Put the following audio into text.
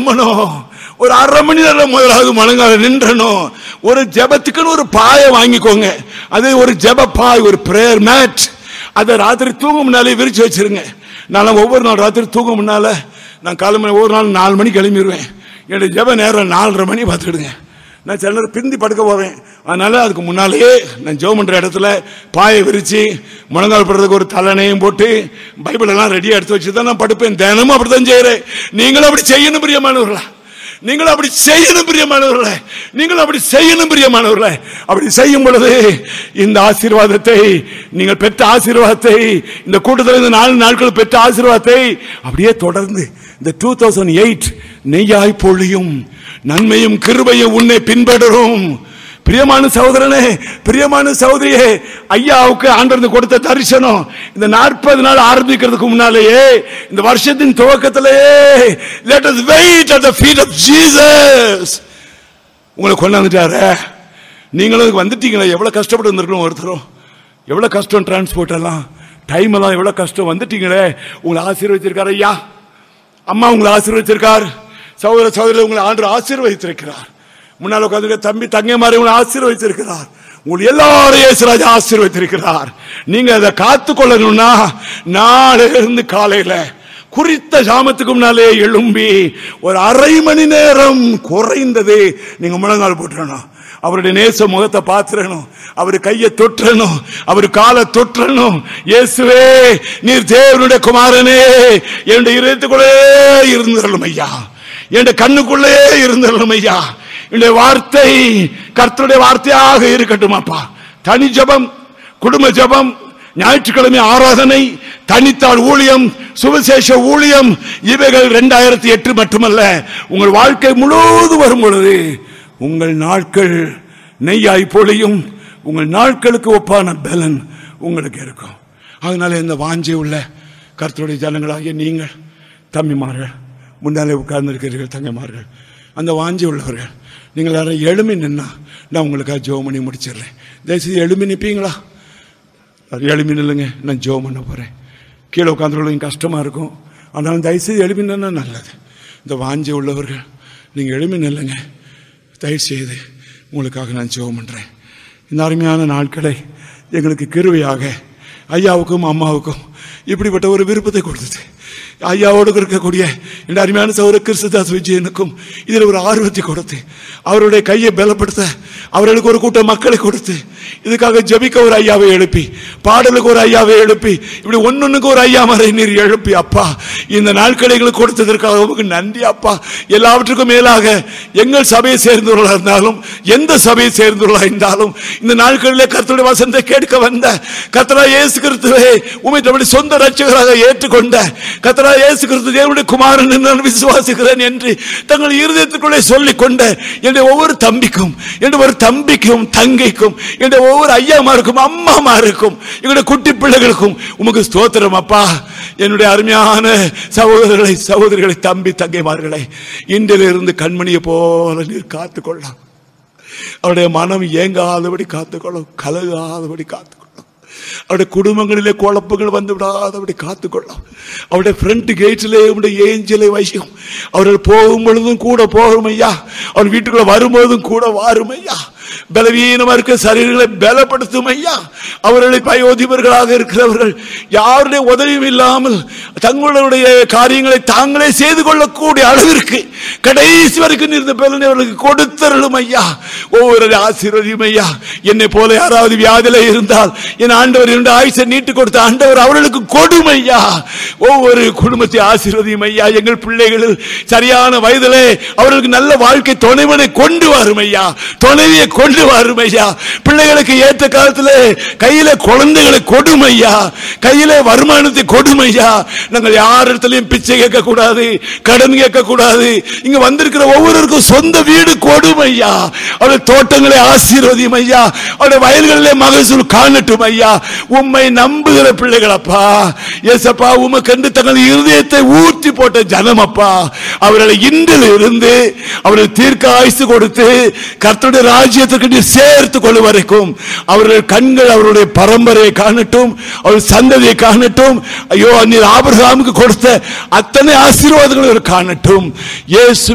எழும்பணும் ஒரு அரை மணி நேரம் முதலாவது முழங்கால நின்றணும் ஒரு ஜெபத்துக்குன்னு ஒரு பாயை வாங்கிக்கோங்க அது ஒரு ஜெப பாய் ஒரு பிரேயர் மேட் அதை ராத்திரி தூங்க முன்னாலே விரிச்சு வச்சிருங்க நான் ஒவ்வொரு நாள் ராத்திரி தூங்க முன்னால நான் காலை மணி ஒவ்வொரு நாள் நாலு மணிக்கு கிளம்பிடுவேன் என்னுடைய ஜெப நேரம் நாலரை மணி பார்த்துடுங்க நான் சில நேரம் பிந்தி படுக்க போவேன் அதனால அதுக்கு முன்னாலேயே நான் ஜெபம் பண்ற இடத்துல பாயை விரிச்சு முழங்கால் படுறதுக்கு ஒரு தலைனையும் போட்டு பைபிள் எல்லாம் ரெடியா எடுத்து வச்சு தான் நான் படுப்பேன் தினமும் அப்படித்தான் செய்யறேன் நீங்களும் அப்படி செய்யணும் பிரியமானவர்களா நீங்கள் அப்படி செய்யணும் பிரியமானவர்களே நீங்கள் அப்படி செய்யணும் பிரியமானவர்களே அப்படி செய்யும் பொழுது இந்த ஆசீர்வாதத்தை நீங்கள் பெற்ற ஆசீர்வாதத்தை இந்த கூட்டத்தில் இந்த நாலு நாட்கள் பெற்ற ஆசீர்வாதத்தை அப்படியே தொடர்ந்து இந்த டூ தௌசண்ட் எயிட் நெய்யாய் பொழியும் நன்மையும் கிருபையும் உன்னை பின்பற்றும் பிரியமான சகோதரனே பிரியமான சகோதரியே ஐயாவுக்கு ஆண்டவர் கொடுத்த தரிசனம் இந்த நாற்பது நாள் ஆரம்பிக்கிறதுக்கு முன்னாலேயே இந்த வருஷத்தின் துவக்கத்திலேயே let us wait at the feet of Jesus உங்களை கொண்டாந்துட்டாரு நீங்களும் இதுக்கு வந்துட்டீங்களே எவ்வளவு கஷ்டப்பட்டு வந்திருக்கணும் ஒருத்தரும் எவ்வளவு கஷ்டம் டிரான்ஸ்போர்ட் எல்லாம் டைம் எல்லாம் எவ்வளவு கஷ்டம் வந்துட்டீங்களே உங்களை ஆசீர்வதிச்சிருக்காரு ஐயா அம்மா உங்களை ஆசீர்வதிச்சிருக்கார் சகோதர சகோதரி உங்களை ஆண்டு ஆசீர்வதித்திருக்கிறார் முன்னால் உட்காந்து தம்பி தங்கைமாரி உங்களை ஆசீர்வதிச்சிருக்கிறார் உங்களை எல்லாரையும் இயேசுராஜா ஆசீர்வதித்திருக்கிறார் நீங்க அதை காத்து கொள்ளணும்னா நாளையில இருந்து காலையில குறித்த ஜாமத்துக்கு முன்னாலே எழும்பி ஒரு அரை மணி நேரம் குறைந்தது நீங்க முழங்கால் போட்டுறணும் அவருடைய நேச முகத்தை பார்த்துடணும் அவர் கையை தொற்றணும் அவர் காலை தொற்றணும் இயேசுவே நீர் தேவனுடைய குமாரனே என்னுடைய இதயத்துக்குள்ளே இருந்துடலும் ஐயா என்னுடைய கண்ணுக்குள்ளே இருந்துடலும் ஐயா என்னுடைய வார்த்தை கர்த்தருடைய வார்த்தையாக இருக்கட்டும் அப்பா தனி ஜபம் குடும்ப ஜபம் ஞாயிற்றுக்கிழமை ஆராதனை தனித்தாள் ஊழியம் சுவிசேஷ ஊழியம் இவைகள் இரண்டாயிரத்தி எட்டு மட்டுமல்ல உங்கள் வாழ்க்கை முழுவதும் வரும் பொழுது உங்கள் நாட்கள் நெய்யாய் பொழியும் உங்கள் நாட்களுக்கு ஒப்பான பலன் உங்களுக்கு இருக்கும் அதனால இந்த வாஞ்சை உள்ள கர்த்தருடைய ஜனங்களாகிய நீங்கள் தம்பிமார்கள் முன்னாலே உட்கார்ந்து இருக்கிறீர்கள் தங்கைமார்கள் அந்த வாஞ்சி உள்ளவர்கள் நீங்கள் எல்லாரும் எழுமி நின்னா நான் உங்களுக்காக ஜோம் பண்ணி முடிச்சிடுறேன் தயவுசெய்து எழுமி நிற்பீங்களா எழுமி நில்லுங்க நான் ஜோம் பண்ண போகிறேன் கீழே உட்காந்துருக்க கஷ்டமாக இருக்கும் ஆனாலும் தயவுசெய்து எழுமி நின்னா நல்லது இந்த வாஞ்சி உள்ளவர்கள் நீங்கள் எழுமி நில்லுங்க தயவுசெய்து உங்களுக்காக நான் ஜெபம் பண்ணுறேன் இந்த அருமையான நாட்களை எங்களுக்கு கிருவையாக ஐயாவுக்கும் அம்மாவுக்கும் இப்படிப்பட்ட ஒரு விருப்பத்தை கொடுத்தது ஐயாவோடு இருக்கக்கூடிய இந்த அருமையான சௌர கிறிஸ்துதாஸ் விஜயனுக்கும் இதில் ஒரு ஆர்வத்தை கொடுத்து அவருடைய கையை பலப்படுத்த அவர்களுக்கு ஒரு கூட்டம் மக்களை கொடுத்து இதுக்காக ஜபிக்க ஒரு ஐயாவை எழுப்பி பாடலுக்கு ஒரு ஐயாவை எழுப்பி இப்படி ஒன்னொன்னுக்கு ஒரு ஐயா மறை நீர் எழுப்பி அப்பா இந்த நாட்களை எங்களுக்கு கொடுத்ததற்காக உமக்கு நன்றி அப்பா எல்லாவற்றுக்கும் மேலாக எங்கள் சபையை சேர்ந்தவர்களா இருந்தாலும் எந்த சபையை சேர்ந்தவர்களா இருந்தாலும் இந்த நாட்களிலே கர்த்தருடைய வசந்தை கேட்க வந்த கர்த்தரா இயேசு கிறிஸ்துவை உமை தம்முடைய சொந்த ரட்சகராக ஏற்றுக்கொண்ட கர்த்தரா இயேசு கிறிஸ்து தேவனுடைய குமாரன் என்று நான் விசுவாசிக்கிறேன் என்று தங்கள் இருதயத்துக்குள்ளே சொல்லிக் கொண்ட என்னுடைய ஒவ்வொரு தம்பிக்கும் என்னுடைய ஒரு தம்பிக்கும் தங்கைக்கும் என்னுடைய ஒவ்வொரு ஐயாமாருக்கும் அம்மாமாருக்கும் எங்களுடைய குட்டி பிள்ளைகளுக்கும் உமக்கு ஸ்தோத்திரம் அப்பா என்னுடைய அருமையான சகோதரர்களை சகோதரிகளை தம்பி தங்கைமார்களை இன்றிலிருந்து கண்மணியை போல நீர் காத்துக்கொள்ளலாம் அவருடைய மனம் ஏங்காதபடி காத்துக்கொள்ளும் கலகாதபடி காத்துக்கொள்ளும் அவருடைய குடும்பங்களிலே குழப்பங்கள் வந்து விடாதபடி காத்துக்கொள்ளும் அவருடைய ஃப்ரண்ட் கேட்டிலே உடைய ஏஞ்சலை வைக்கும் அவர்கள் போகும் பொழுதும் கூட போகும் ஐயா அவர் வீட்டுக்குள்ள வரும்போதும் கூட வாரும் ஐயா பலவீனமா இருக்க சரீரங்களை பலப்படுத்தும் ஐயா அவர்களை பயோதிபர்களாக இருக்கிறவர்கள் யாருடைய உதவியும் இல்லாமல் தங்களுடைய காரியங்களை தாங்களே செய்து கொள்ளக்கூடிய அளவிற்கு கடைசி வரைக்கும் இருந்த பலனை அவர்களுக்கு கொடுத்தருளும் ஐயா ஒவ்வொரு ஆசீர்வதியும் ஐயா என்னை போல யாராவது வியாதியில இருந்தால் என் ஆண்டவர் இரண்டு ஆயுசை நீட்டு கொடுத்த ஆண்டவர் அவர்களுக்கு கொடும் ஐயா ஒவ்வொரு குடும்பத்தை ஆசீர்வதியும் ஐயா எங்கள் பிள்ளைகள் சரியான வயதிலே அவர்களுக்கு நல்ல வாழ்க்கை துணைவனை கொண்டு வரும் ஐயா துணைவியை கொண்டு வரும் ஐயா பிள்ளைகளுக்கு ஏற்ற காலத்துல கையில குழந்தைகளை கொடுமையா கையில வருமானத்தை கொடுமையா நாங்கள் யார் இடத்துலயும் பிச்சை கேட்க கூடாது கடன் கேட்க கூடாது இங்க வந்திருக்கிற ஒவ்வொருவருக்கும் சொந்த வீடு கொடுமையா அவருடைய தோட்டங்களை ஆசீர்வதியும் ஐயா அவருடைய வயல்களிலே மகசூல் காணட்டும் ஐயா உம்மை நம்புகிற பிள்ளைகள் அப்பா ஏசப்பா உமக்கென்று தங்கள் இருதயத்தை ஊற்றி போட்ட ஜனம் அப்பா அவர்களை இன்றில் இருந்து அவர்கள் தீர்க்க ஆயுசு கொடுத்து கர்த்தருடைய ராஜ்யத்திற்கு நீர் சேர்த்து கொள்ளும் வரைக்கும் அவர்கள் கண்கள் அவருடைய பரம்பரையை காணட்டும் அவர்கள் சந்ததியை காணட்டும் ஐயோ நீர் ஆபிரகாமுக்கு கொடுத்த அத்தனை ஆசீர்வாதங்களும் காணட்டும் இயேசு